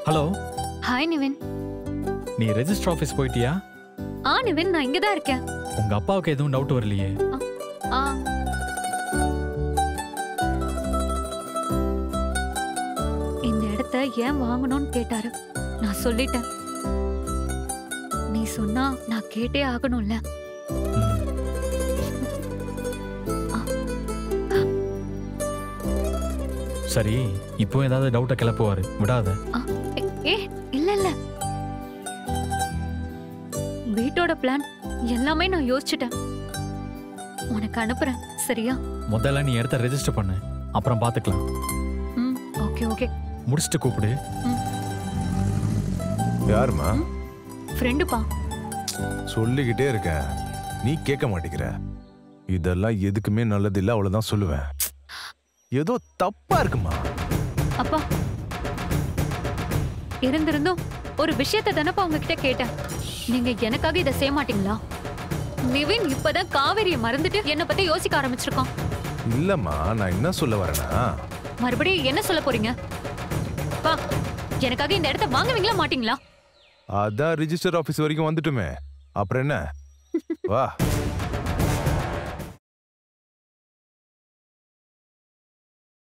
Hello hi Nivin நீ register office போயிட்டியா ஆ நிவின் நான் இங்க தான் இருக்கேன் உங்க அப்பாவுக்கு எதுவும் டவுட் வரலையே ஆ இந்த இடத்த ஏன் வாங்கணும்னு கேட்டாரு நான் சொல்லிட்டேன் நீ சொன்னா நான் கேட்டே ஆகணும்ல ம். சரி இப்போ ஏதாவது டவுட்டை கிளப்புவாரு விடாத ஆ, ஏ- ஏ இல்ல இல்ல வீட்டோட பிளான் எல்லாமே நான் யோசிச்சுட்டேன் உனக்கு அனுப்புறேன் சரியா முதல்ல நீ இடத்த ரெஜிஸ்டர் பண்ணு அப்புறம் பார்த்துக்கலாம் ம் ஓகே ஓகே முடிச்சுட்டு கூப்பிடு யாருமா ஃப்ரெண்டுப்பா சொல்லிக்கிட்டே இருக்கேன் நீ கேட்க மாட்டேங்கிற இதெல்லாம் எதுக்குமே நல்லது இல்ல அவ்வளவுதான் சொல்லுவேன் ஏதோ தப்பா இருக்குமா அப்பா இருந்திருந்தும் ஒரு விஷயத்தை தானப்பா உங்ககிட்ட கேட்டேன் நீங்க எனக்காக இதை செய்ய மாட்டீங்களா நிவின் இப்பதான் காவேரியை மறந்துட்டு என்னை பத்தி யோசிக்க ஆரம்பிச்சிருக்கான் இல்லம்மா நான் என்ன சொல்ல வரேன்னா மறுபடியும் என்ன சொல்ல போறீங்க பா எனக்காக இந்த இடத்த வாங்குவீங்களா மாட்டீங்களா அதான் ரிஜிஸ்டர் ஆபீஸ் வரைக்கும் வந்துட்டுமே அப்புறம் என்ன வா